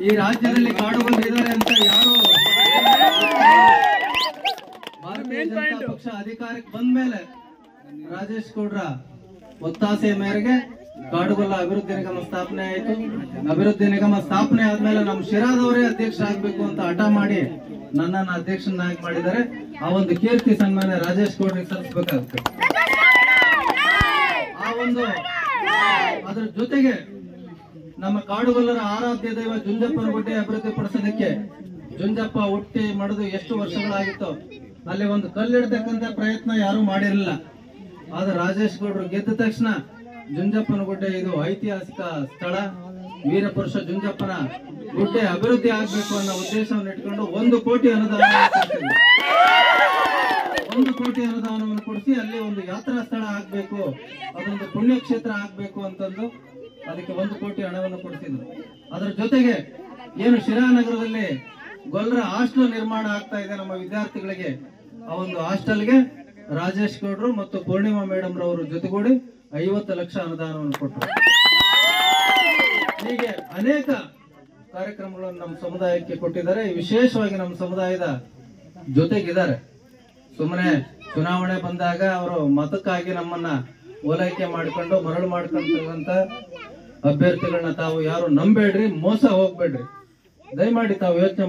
ಈ ರಾಜ್ಯದಲ್ಲಿ ಕಾಡುಗಳು ಇದ್ದಾರೆ ಅಂತ ಯಾರು ಭಾರತೀಯ ಜನತಾ ಪಕ್ಷ ಅಧಿಕಾರಕ್ಕೆ ಬಂದ ಮೇಲೆ ರಾಜೇಶ್ ಗೌಡ್ರ ಒತ್ತಾಸೆಯ ಮೇರೆಗೆ ಕಾಡುಗೊಲ್ಲ ಅಭಿವೃದ್ಧಿ ನಿಗಮ ಸ್ಥಾಪನೆ ಆಯಿತು ಅಭಿವೃದ್ಧಿ ನಿಗಮ ಸ್ಥಾಪನೆ ಆದ್ಮೇಲೆ ನಮ್ಮ ಶಿರಾದವರೇ ಅಧ್ಯಕ್ಷ ಆಗ್ಬೇಕು ಅಂತ ಹಠ ಮಾಡಿ ನನ್ನನ್ನ ಅಧ್ಯಕ್ಷನಾಗಿ ಮಾಡಿದ್ದಾರೆ ಆ ಒಂದು ಕೀರ್ತಿ ಸನ್ಮಾನ ರಾಜೇಶ್ ಗೌಡ್ರಿಗೆ ಸಲ್ಲಿಸಬೇಕಾಗುತ್ತೆ ಆ ಒಂದು ಅದ್ರ ಜೊತೆಗೆ ನಮ್ಮ ಕಾಡುಗೊಲ್ಲರ ಆರಾಧ್ಯ ದೈವ ಜುಂಜಪ್ಪನ ಗುಡ್ಡೆ ಅಭಿವೃದ್ಧಿ ಪಡಿಸೋದಕ್ಕೆ ಜುಂಜಪ್ಪ ಹುಟ್ಟಿ ಮಡಿದು ಎಷ್ಟು ವರ್ಷಗಳಾಗಿತ್ತು ಅಲ್ಲಿ ಒಂದು ಕಲ್ಲಿಡ್ತಕ್ಕಂತ ಪ್ರಯತ್ನ ಯಾರು ಮಾಡಿರಲಿಲ್ಲ ಆದ್ರೆ ರಾಜೇಶ್ ಗೌಡ್ರು ಗೆದ್ದ ತಕ್ಷಣ ಜುಂಜಪ್ಪನ ಗುಡ್ಡೆ ಇದು ಐತಿಹಾಸಿಕ ಸ್ಥಳ ವೀರಪುರುಷ ಜುಂಜಪ್ಪನ ಗುಡ್ಡೆ ಅಭಿವೃದ್ಧಿ ಆಗ್ಬೇಕು ಅನ್ನೋ ಉದ್ದೇಶವನ್ನು ಇಟ್ಕೊಂಡು ಒಂದು ಕೋಟಿ ಅನುದಾನ ಒಂದು ಕೋಟಿ ಅನುದಾನವನ್ನು ಕೊಡಿಸಿ ಅಲ್ಲಿ ಒಂದು ಯಾತ್ರಾ ಸ್ಥಳ ಆಗ್ಬೇಕು ಅದೊಂದು ಪುಣ್ಯಕ್ಷೇತ್ರ ಆಗ್ಬೇಕು ಅಂತಂದು ಅದಕ್ಕೆ ಒಂದು ಕೋಟಿ ಹಣವನ್ನು ಕೊಡಿಸಿದ್ರು ಅದರ ಜೊತೆಗೆ ಏನು ಶಿರಾನಗರದಲ್ಲಿ ಗೊಲ್ಲರ ಹಾಸ್ಟೆಲ್ ನಿರ್ಮಾಣ ಆಗ್ತಾ ಇದೆ ನಮ್ಮ ವಿದ್ಯಾರ್ಥಿಗಳಿಗೆ ಆ ಒಂದು ಹಾಸ್ಟೆಲ್ಗೆ ರಾಜೇಶ್ ಗೌಡ್ರು ಮತ್ತು ಪೂರ್ಣಿಮಾ ಮೇಡಮ್ ರವರು ಜೊತೆಗೂಡಿ ಐವತ್ತು ಲಕ್ಷ ಅನುದಾನವನ್ನು ಕೊಟ್ಟರು ಹೀಗೆ ಅನೇಕ ಕಾರ್ಯಕ್ರಮಗಳನ್ನು ನಮ್ಮ ಸಮುದಾಯಕ್ಕೆ ಕೊಟ್ಟಿದ್ದಾರೆ ವಿಶೇಷವಾಗಿ ನಮ್ಮ ಸಮುದಾಯದ ಜೊತೆಗಿದ್ದಾರೆ ಸುಮ್ಮನೆ ಚುನಾವಣೆ ಬಂದಾಗ ಅವರು ಮತಕ್ಕಾಗಿ ನಮ್ಮನ್ನ ಓಲೈಕೆ ಮಾಡ್ಕೊಂಡು ಮರಳು ಮಾಡ್ಕೊಂತ ಅಭ್ಯರ್ಥಿಗಳನ್ನ ತಾವು ಯಾರು ನಂಬೇಡ್ರಿ ಮೋಸ ಹೋಗ್ಬೇಡ್ರಿ ದಯಮಾಡಿ ತಾವು ಯೋಚನೆ